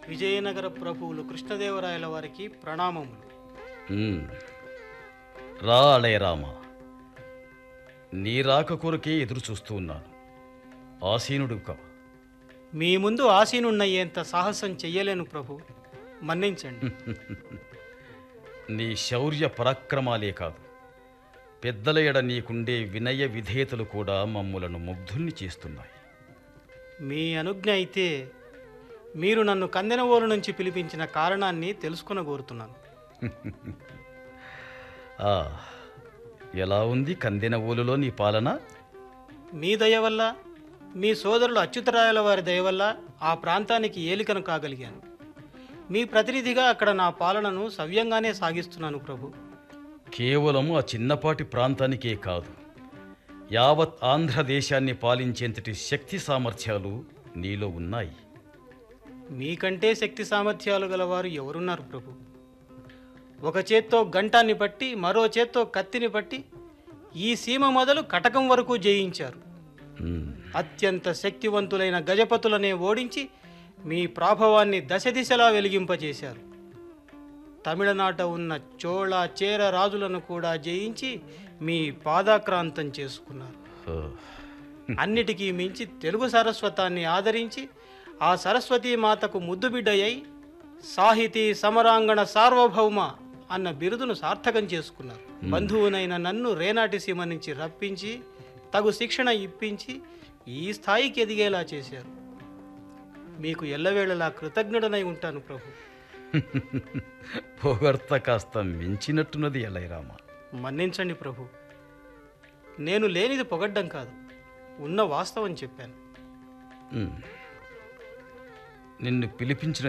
విజయనగర ప్రభువులు కృష్ణదేవరాయల వారికి ప్రణామములు ఉమ్. రా అళయరామ నీ రాక కొరకే ఎదురు చూస్తూ ఉన్నాను ఆసీనుడు కా మీ ముందు ఆసీనున్నయ్యేంత సాహసం చెయ్యలేను ప్రభు మన్నించండి నీ శౌర్య పరాక్రమాలే కాదు పెద్దల ఎడ నీకుండే వినయ విధేయతలు కూడా మమ్ములను ముగ్ధుల్ని చేస్తున్నాయి మీ అనుజ్ఞ అయితే మీరు నన్ను కందెనవోలు నుంచి పిలిపించిన కారణాన్ని తెలుసుకొనగోరుతున్నాను ఆ ఎలా ఉంది కందిన ఊలులో నీ పాలన మీ దయ వల్ల మీ సోదరులు అచ్యుతరాయల వారి దయ వల్ల ఆ ప్రాంతానికి ఏలికను కాగలిగాను మీ ప్రతినిధిగా అక్కడ నా పాలనను సవ్యంగానే సాగిస్తున్నాను ప్రభు కేవలం ఆ చిన్నపాటి ప్రాంతానికే కాదు యావత్ ఆంధ్రదేశాన్ని పాలించేంతటి శక్తి సామర్థ్యాలు నీలో ఉన్నాయి మీకంటే శక్తి సామర్థ్యాలు గలవారు ఎవరున్నారు ప్రభు ఒక చేత్తో గంటాన్ని పట్టి మరో చేత్తో కత్తిని పట్టి ఈ సీమ మొదలు కటకం వరకు జయించారు ఉమ్, అత్యంత శక్తివంతులైన గజపతులనే ఓడించి మీ ప్రాభవాన్ని దశ దిశలా వెలిగింపజేశారు తమిళనాట ఉన్న చోళ చేర రాజులను కూడా జయించి మీ పాదాక్రాంతం చేసుకున్నారు ఓ, అన్నిటికీ మించి తెలుగు సరస్వతాన్ని ఆదరించి ఆ సరస్వతీ మాతకు ముద్దుబిడ్డయ్యి సాహితీ సమరాంగణ సార్వభౌమ అన్న బిరుదును సార్థకం చేసుకున్నారు బంధువునైన నన్ను రేనాటి సీమ నుంచి రప్పించి తగు శిక్షణ ఇప్పించి ఈ స్థాయికి ఎదిగేలా చేశారు మీకు ఎల్లవేళలా కృతజ్ఞుడనై ఉంటాను ప్రభు పొగడ్త కాస్త మించినట్టున్నది ఎలైరామ మన్నించండి ప్రభు నేను లేనిది పొగడ్డం కాదు ఉన్న వాస్తవం చెప్పాను ఉమ్. నిన్ను పిలిపించిన